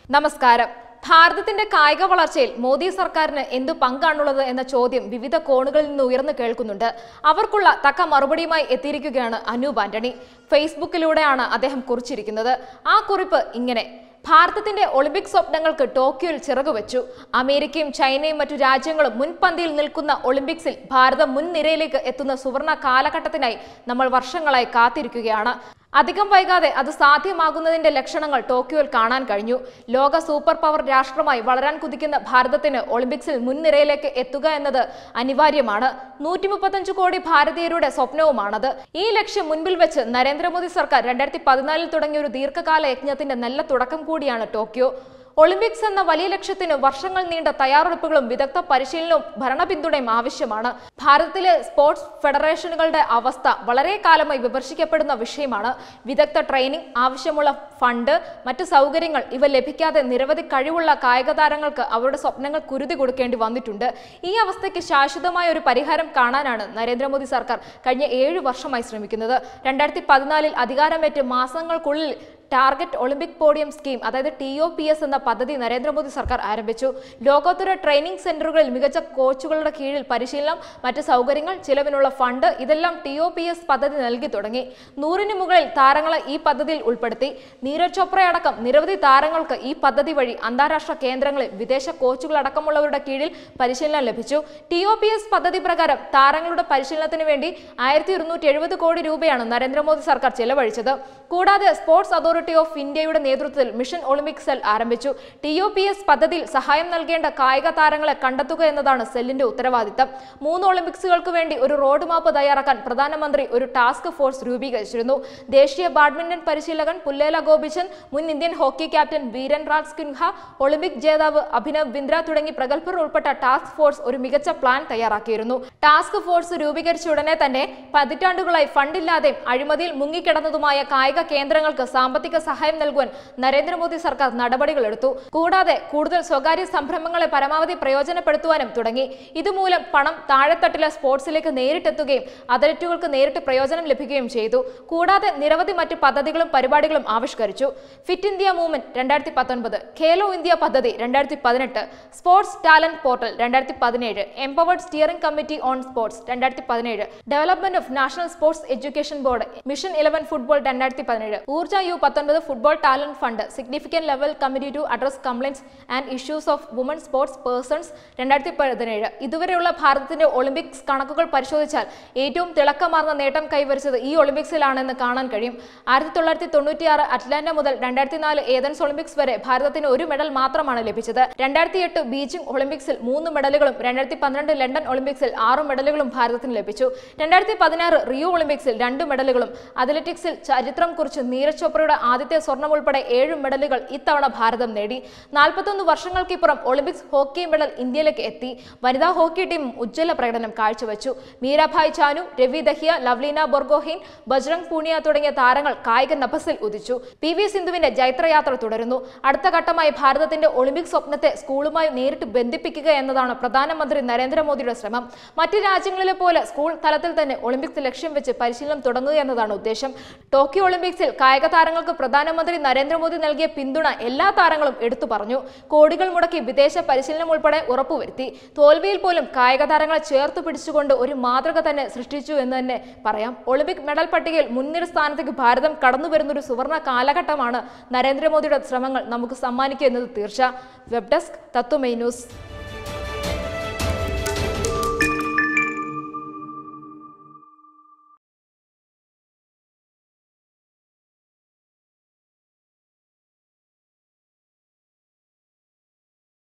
നമസ്കാരം ഭാരതത്തിന്റെ കായിക വളർച്ചയിൽ മോദി സർക്കാരിന് എന്തു പങ്കാണുള്ളത് എന്ന ചോദ്യം വിവിധ കോണുകളിൽ നിന്ന് ഉയർന്നു കേൾക്കുന്നുണ്ട് അവർക്കുള്ള തക്ക മറുപടിയുമായി എത്തിയിരിക്കുകയാണ് അനൂപ് ആന്റണി ഫേസ്ബുക്കിലൂടെയാണ് അദ്ദേഹം കുറിച്ചിരിക്കുന്നത് ആ കുറിപ്പ് ഇങ്ങനെ ഭാരതത്തിന്റെ ഒളിമ്പിക് സ്വപ്നങ്ങൾക്ക് ടോക്കിയോയിൽ ചിറകുവെച്ചു അമേരിക്കയും ചൈനയും മറ്റു രാജ്യങ്ങളും മുൻപന്തിയിൽ നിൽക്കുന്ന ഒളിമ്പിക്സിൽ ഭാരതം മുൻനിരയിലേക്ക് എത്തുന്ന സുവർണ കാലഘട്ടത്തിനായി നമ്മൾ വർഷങ്ങളായി കാത്തിരിക്കുകയാണ് അധികം വൈകാതെ അത് സാധ്യമാകുന്നതിന്റെ ലക്ഷണങ്ങൾ ടോക്കിയോയിൽ കാണാൻ കഴിഞ്ഞു ലോക സൂപ്പർ പവർ രാഷ്ട്രമായി വളരാൻ കുതിക്കുന്ന ഭാരതത്തിന് ഒളിമ്പിക്സിൽ മുൻനിരയിലേക്ക് എത്തുക എന്നത് അനിവാര്യമാണ് നൂറ്റി മുപ്പത്തഞ്ച് കോടി ഭാരതീയരുടെ സ്വപ്നവുമാണത് ഈ ലക്ഷ്യം മുൻപിൽ വെച്ച് നരേന്ദ്രമോദി സർക്കാർ രണ്ടായിരത്തി പതിനാലിൽ തുടങ്ങിയ ഒരു ദീർഘകാല യജ്ഞത്തിന്റെ നല്ല തുടക്കം കൂടിയാണ് ടോക്കിയോ ഒളിമ്പിക്സ് എന്ന വലിയ ലക്ഷ്യത്തിന് വർഷങ്ങൾ നീണ്ട തയ്യാറെടുപ്പുകളും വിദഗ്ധ പരിശീലനവും ഭരണപിന്തുണയും ആവശ്യമാണ് ഭാരതത്തിലെ സ്പോർട്സ് ഫെഡറേഷനുകളുടെ അവസ്ഥ വളരെ കാലമായി വിമർശിക്കപ്പെടുന്ന വിഷയമാണ് വിദഗ്ധ ട്രെയിനിങ് ആവശ്യമുള്ള ഫണ്ട് മറ്റ് സൗകര്യങ്ങൾ ഇവ ലഭിക്കാതെ നിരവധി കഴിവുള്ള കായിക താരങ്ങൾക്ക് അവരുടെ സ്വപ്നങ്ങൾ കുരുതി കൊടുക്കേണ്ടി വന്നിട്ടുണ്ട് ഈ അവസ്ഥയ്ക്ക് ശാശ്വതമായ ഒരു പരിഹാരം കാണാനാണ് നരേന്ദ്രമോദി സർക്കാർ കഴിഞ്ഞ ഏഴു വർഷമായി ശ്രമിക്കുന്നത് രണ്ടായിരത്തി പതിനാലിൽ അധികാരമേറ്റ് മാസങ്ങൾക്കുള്ളിൽ ടാർഗറ്റ് ഒളിമ്പിക് പോഡിയം സ്കീം അതായത് ടി ഒ പി എസ് എന്ന പദ്ധതി നരേന്ദ്രമോദി സർക്കാർ ആരംഭിച്ചു ലോകോത്തര ട്രെയിനിങ് സെന്ററുകളിൽ മികച്ച കോച്ചുകളുടെ കീഴിൽ പരിശീലനം മറ്റ് സൗകര്യങ്ങൾ ചിലവിനുള്ള ഫണ്ട് ഇതെല്ലാം ടി ഒ പി എസ് പദ്ധതി നൽകി തുടങ്ങി നൂറിന് മുകളിൽ താരങ്ങളെ ഈ പദ്ധതിയിൽ ഉൾപ്പെടുത്തി നീരജ് ചോപ്രയടക്കം നിരവധി താരങ്ങൾക്ക് ഈ പദ്ധതി വഴി അന്താരാഷ്ട്ര കേന്ദ്രങ്ങളിൽ വിദേശ കോച്ചുകളടക്കമുള്ളവരുടെ കീഴിൽ പരിശീലനം ലഭിച്ചു ടി ഒ പി എസ് പദ്ധതി പ്രകാരം താരങ്ങളുടെ പരിശീലനത്തിന് വേണ്ടി ആയിരത്തി ഇരുന്നൂറ്റി എഴുപത് കോടി രൂപയാണ് നരേന്ദ്രമോദി സർക്കാർ ചെലവഴിച്ചത് കൂടാതെ സ്പോർട്സ് അതോറിറ്റി ഓഫ് ഇന്ത്യയുടെ നേതൃത്വത്തിൽ മിഷൻ ഒളിമ്പിക് സെൽ ആരംഭിച്ചു ടി ഒ പി എസ് പദ്ധതിയിൽ സഹായം നൽകേണ്ട കായിക താരങ്ങളെ കണ്ടെത്തുക എന്നതാണ് സെല്ലിന്റെ ഉത്തരവാദിത്തം മൂന്ന് ഒളിമ്പിക്സുകൾക്ക് വേണ്ടി ഒരു റോഡ് മാപ്പ് തയ്യാറാക്കാൻ പ്രധാനമന്ത്രി ഒരു ടാസ്ക് ഫോഴ്സ് രൂപീകരിച്ചിരുന്നു ദേശീയ ബാഡ്മിന്റൺ പരിശീലകൻ പുല്ലേല ഗോപിചന്ദ് മുൻ Indian hockey captain Viren Rasquinha olympic ജേതാവ് അഭിനവ് ബിന്ദ്ര തുടങ്ങി പ്രഗത്ഭർ ഉൾപ്പെട്ട ടാസ്ക് ഫോഴ്സ് ഒരു മികച്ച പ്ലാൻ തയ്യാറാക്കിയിരുന്നു ടാസ്ക് ഫോഴ്സ് രൂപീകരിച്ച ഉടനെ തന്നെ പതിറ്റാണ്ടുകളായി ഫണ്ടില്ലാതെയും അഴിമതിയിൽ മുങ്ങിക്കിടന്നതുമായ കായിക കേന്ദ്രങ്ങൾക്ക് സാമ്പത്തിക സഹായം നൽകുവാൻ നരേന്ദ്രമോദി സർക്കാർ നടപടികൾ എടുത്തു കൂടാതെ കൂടുതൽ സ്വകാര്യ സംരംഭങ്ങളെ പരമാവധി പ്രയോജനപ്പെടുത്തുവാനും തുടങ്ങി ഇതുമൂലം പണം താഴെത്തട്ടിലെ സ്പോർട്സിലേക്ക് നേരിട്ടെത്തുകയും അത്ലറ്റുകൾക്ക് നേരിട്ട് പ്രയോജനം ലഭിക്കുകയും ചെയ്തു കൂടാതെ നിരവധി മറ്റ് പദ്ധതികളും പരിപാടികളും ആവിഷ്കരിച്ചു ഫിറ്റ് ഇന്ത്യ മൂവ്മെന്റ് രണ്ടായിരത്തി പത്തൊൻപത് ഖേലോ ഇന്ത്യ പദ്ധതി രണ്ടായിരത്തി പതിനെട്ട് സ്പോർട്സ് ടാലന്റ് പോർട്ടൽ രണ്ടായിരത്തി പതിനേഴ് empowered steering committee on sports രണ്ടായിരത്തി പതിനേഴ് development of national sports education board mission eleven football രണ്ടായിരത്തി പതിനേഴ് ഊർജ യു പത്തൊൻപത് football talent fund significant level committee to address compliance and issues of woman sports persons രണ്ടായിരത്തി പതിനേഴ് ഇതുവരെയുള്ള ഭാരതത്തിന്റെ ഒളിമ്പിക്സ് കണക്കുകൾ പരിശോധിച്ചാൽ ഏറ്റവും തിളക്കമാർന്ന നേട്ടം കൈവരിച്ചത് ഈ ഒളിമ്പിക്സിലാണെന്ന് കാണാൻ കഴിയും ആയിരത്തി തൊള്ളായിരത്തി തൊണ്ണൂറ്റിയാറ് അറ്റ്ലാന്റ മുതൽ രണ്ടായിരത്തി നാല് ഏതൻസ് ഒളിമ്പിക്സ് വരെ ഭാരതത്തിന് ഒരു മെഡൽ മാത്രമാണ് ലഭിച്ചത് രണ്ടായിരത്തി എട്ട് ബീജിംഗ് ഒളിമ്പിക്സിൽ മൂന്ന് മെഡലുകളും രണ്ടായിരത്തി പന്ത്രണ്ട് ലണ്ടൻ ഒളിമ്പിക്സിൽ ആറ് മെഡലുകളും ഭാരതത്തിന് ലഭിച്ചു രണ്ടായിരത്തി പതിനാറ് റിയോ ഒളിമ്പിക്സിൽ രണ്ട് മെഡലുകളും അത്ലറ്റിക്സിൽ ചരിത്രം കുറിച്ച് നീരജ് ചോപ്രയുടെ ആദ്യത്തെ സ്വർണം ഉൾപ്പെടെ ഏഴ് മെഡലുകൾ ഇത്തവണ ഭാരതം നേടി നാൽപ്പത്തൊന്ന് വർഷങ്ങൾക്കിപ്പുറം ഒളിമ്പിക്സ് ഹോക്കി മെഡൽ ഇന്ത്യയിലേക്ക് എത്തി വനിതാ ഹോക്കി ടീം ഉജ്ജ്വല പ്രകടനം കാഴ്ചവെച്ചു മീരാഭായ് ചാനു രവി ദഹിയ ലവ്ലീന ബൊർഗോഹീൻ ബജ്രംഗ് പൂണിയ തുടങ്ങിയ താരങ്ങൾ കായിക നഭസിൽ ഉദിച്ചു പി വി സിന്ധുവിന്റെ ജൈത്രയാത്ര തുടരുന്നു അടുത്ത ഘട്ടമായി ഭാരതത്തിന്റെ ഒളിമ്പിക് സ്വപ്നത്തെ സ്കൂളുമായി നേരിട്ട് ബന്ധിപ്പിക്കുക എന്നതാണ് പ്രധാനമന്ത്രി നരേന്ദ്രമോദിയുടെ ശ്രമം മറ്റ് രാജ്യങ്ങളിലെ പോലെ സ്കൂൾ തലത്തിൽ തന്നെ ഒളിമ്പിക്സ് ലക്ഷ്യം വെച്ച് പരിശീലനം തുടങ്ങുക എന്നതാണ് ഉദ്ദേശം ടോക്കിയോ ഒളിമ്പിക്സിൽ കായിക താരങ്ങൾക്ക് പ്രധാനമന്ത്രി നരേന്ദ്രമോദി നൽകിയ പിന്തുണ എല്ലാ താരങ്ങളും എടുത്തു പറഞ്ഞു കോടികൾ മുടക്കി വിദേശ പരിശീലനം ഉൾപ്പെടെ ഉറപ്പുവരുത്തി തോൽവിയിൽ പോലും കായിക താരങ്ങളെ ചേർത്ത് പിടിച്ചുകൊണ്ട് ഒരു മാതൃക തന്നെ സൃഷ്ടിച്ചു എന്ന് തന്നെ പറയാം ഒളിമ്പിക് മെഡൽ പട്ടികയിൽ മുൻനിര സ്ഥാനത്തേക്ക് ഭാരതം കടന്നു വരുന്ന ഒരു സുവർണ കാലഘട്ടമാണ് നരേന്ദ്രമോദിയുടെ ശ്രമങ്ങൾ നമുക്ക് സമ്മാനിക്കുക എന്നത് തീർച്ച വെബ് ഡെസ്ക് തത്വമൈ ന്യൂസ്